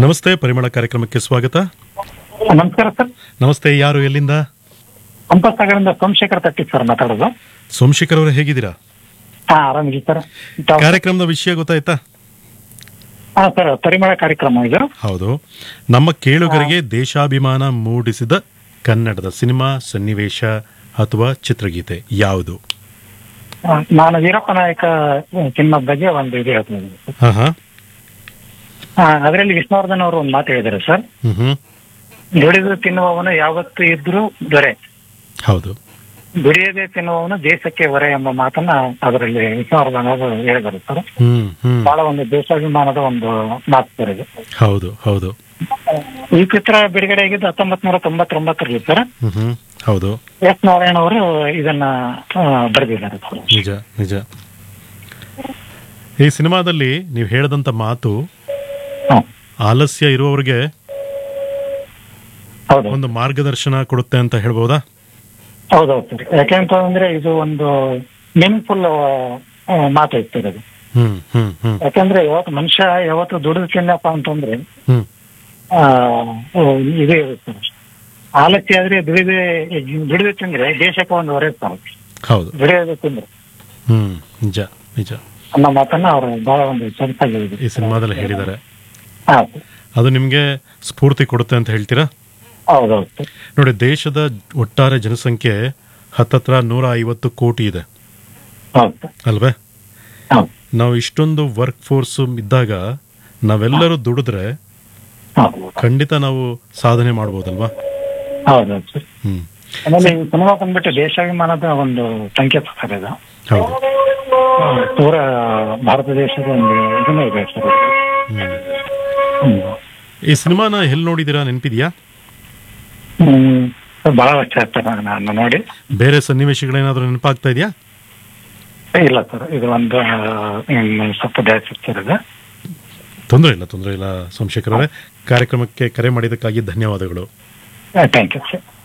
ನಮಸ್ತೆ ಪರಿಮಳ ಕಾರ್ಯಕ್ರಮಕ್ಕೆ ಸ್ವಾಗತ ನಮಸ್ಕಾರ ಸರ್ ನಮಸ್ತೆ ಯಾರು ಎಲ್ಲಿಂದ ಸಂಪತ್ಸಾಗರದಿಂದ ಸೋಮಶೇಖರ್ ತಟ್ಟಿ ಸರ್ ಮಾತಾಡೋದು ಸೋಮಶೇಖರ್ ಅವರೇ ಹೇಗಿದ್ದೀರಾ ಹಾ ಆರಾಮಿದ್ದೀವಿ ಸರ್ ತಾವು- ಕಾರ್ಯಕ್ರಮದ ವಿಷಯ ಗೊತ್ತಾಯ್ತಾ ಹಾ ಸರ್ ಪರಿಮಳ ಕಾರ್ಯಕ್ರಮ ಇದು ಹೌದು ನಮ್ಮ ಕೇಳುಗರಿಗೆ ದೇಶಾಭಿಮಾನ ಮೂಡಿಸಿದ ಕನ್ನಡದ ಸಿನಿಮಾ ಸನ್ನಿವೇಶ ಅಥವಾ ಚಿತ್ರಗೀತೆ ಯಾವುದು ಆ, ನಾನು ವೀರಪ್ಪ ನಾಯಕ ಸಿನಿಮಾದ ಬಗ್ಗೆ ಒಂದು ಇದು ಹೇಳ್ತೀನಿ ಹಾ ಹಾ ಅದರಲ್ಲಿ ವಿಷ್ಣುವರ್ಧನ್ ಅವರು ಒಂದು ಮಾತು ಹೇಳಿದ್ದಾರೆ ಸರ್ ಹ್ಮ್ ಹ್ಮ್ ದುಡಿದು ತಿನ್ನುವವನು ಯಾವತ್ತೂ ಇದ್ರೂ ದೊರೆ ಹೌದು ದುಡಿಯದೆ ತಿನ್ನುವವನು ದೇಶಕ್ಕೆ ಹೊರೆ ಎಂಬ ಮಾತನ್ನ ಅದರಲ್ಲಿ ವಿಷ್ಣುವರ್ಧನ್ ಅವರು ಹೇಳಿದ್ದಾರೆ ಸರ್ ಹ್ಮ್ ಹ್ಮ್ ಬಹಳ ಒಂದು ದೇಶಾಭಿಮಾನದ ಒಂದು ಮಾತು ಸರ್ ಇದು ಹೌದು ಹೌದು ಈ ಚಿತ್ರ ಬಿಡುಗಡೆ ಆಗಿದ್ದು ಹತ್ತೊಂಬತ್ ನೂರ ತೊಂಬತ್ತೊಂಬತ್ತರಲ್ಲಿ ಸರ್ ಹ್ಮ್ ಹ್ಮ್ ಹೌದು ಎಸ್ ನಾರಾಯಣ ಅವರು ಇದನ್ನ ಆ, ಬರೆದಿದ್ದಾರೆ ಸರ್ ನಿಜ ನಿಜ ಈ ಸಿನಿಮಾದಲ್ಲಿ ನೀವು ಹೇಳದಂತ ಮಾತು ಹ್ಮ್. ಆಲಸ್ಯ ಇರುವವರಿಗೆ ಹೌದು ಒಂದು ಮಾರ್ಗದರ್ಶನ ಕೊಡುತ್ತೆ ಅಂತ ಹೇಳ್ಬೋದಾ ಹೌದೌದು ಸರ್ ಯಾಕೆಂತಂದ್ರೆ ಇದು ಒಂದು ಮೀನಿಂಗ್ಫುಲ್ ಮಾತು ಇರ್ತಿರೋದು ಹ್ಮ್ ಹ್ಮ್ ಹ್ಮ್ ಯಾಕಂದ್ರೆ ಯಾವತ್ತು ಮನುಷ್ಯ ಯಾವತ್ತು ದುಡಿದು ತಿನ್ನಪ್ಪ ಅಂತಂದ್ರೆ ಹ್ಮ್ ಆ, ಇದು ಇರುತ್ತೆ ಆಲಸ್ಯ ಆದ್ರೆ ದುಡಿದೆ ದುಡಿದು ತಿಂದ್ರೆ ದೇಶಕ್ಕೆ ಒಂದು ಹೊರೆ ಸರ್ ಹೌದು ದುಡಿಯೋದು ತಿಂದ್ರೆ ಹ್ಮ್ ನಿಜ ನಿಜ ಅನ್ನೋ ಮಾತನ್ನ ಅವರು ಬಹಳ ಒಂದು ಸೊಗಸಾಗಿ ಈ ಹೇಳಿದ್ರು ಸಿನಿಮಾದಲ್ಲಿ ಹೇಳಿದ್ದಾರೆ ಹಾ ಸರ್. ಅದು ನಿಮ್ಗೆ ಸ್ಫೂರ್ತಿ ಕೊಡುತ್ತೆ ಅಂತ ಹೇಳ್ತೀರಾ ಹೌದೌದು ಸರ್ ನೋಡಿ ದೇಶದ ಒಟ್ಟಾರೆ ಜನಸಂಖ್ಯೆ ಹತ್ತತ್ರ ನೂರ ಐವತ್ತು ಕೋಟಿ ಇದೆ ಹೌದು ಸರ್ ಅಲ್ವೇ ಹೌದು ನಾವು ಇಷ್ಟೊಂದು ವರ್ಕ್ ಫೋರ್ಸ್ ಇದ್ದಾಗ ನಾವೆಲ್ಲರೂ ದುಡಿದ್ರೆ ಹೌದು ಖಂಡಿತ ನಾವು ಸಾಧನೆ ಮಾಡ್ಬೋದಲ್ವಾ ಹೌದೌದು ಸರ್ ಹ್ಮ್ ಆಮೇಲೆ ಈ ಸಿನಿಮಾ ಬಂದ್ಬಿಟ್ಟು ದೇಶಾಭಿಮಾನದ ಒಂದು ಸಂಕೇತ ಸರ್ ಇದು ಹೌದು ಆ, ಪೂರ ಭಾರತ ದೇಶದ ಒಂದು ಇದನ್ನೇ ಇದೆ ಸರ್ ಇದು. ಹ್ಮ್ ಹ್ಮ್. ಈ ಸಿನಿಮಾನ ಎಲ್ಲಿ ನೋಡಿದೀರಾ ನೆನಪಿದ್ಯಾ ಹ್ಮ್ ಬಹಳ ವರ್ಷ ಆಯ್ತು ಸರ್ ನಾನು ನೋಡಿ ಬೇರೆ ಸನ್ನಿವೇಶಗಳೇನಾದ್ರೂ ನೆನಪಾಗ್ತಾ ಇದೆಯಾ ಇಲ್ಲ ಸರ್ ಇದು ಒಂದು ಆ, ಇನ್ನು ಸ್ವಲ್ಪ ಜಾಸ್ತಿ ಸರ್ ಇದು ತೊಂದರೆ ಇಲ್ಲ ತೊಂದರೆ ಇಲ್ಲ ಸೋಮಶೇಖರ್ ಅವರೇ ಕಾರ್ಯಕ್ರಮಕ್ಕೆ ಕರೆ ಮಾಡಿದ್ದಕ್ಕಾಗಿ ಧನ್ಯವಾದಗಳು ಥ್ಯಾಂಕ್ ಯು ಸರ್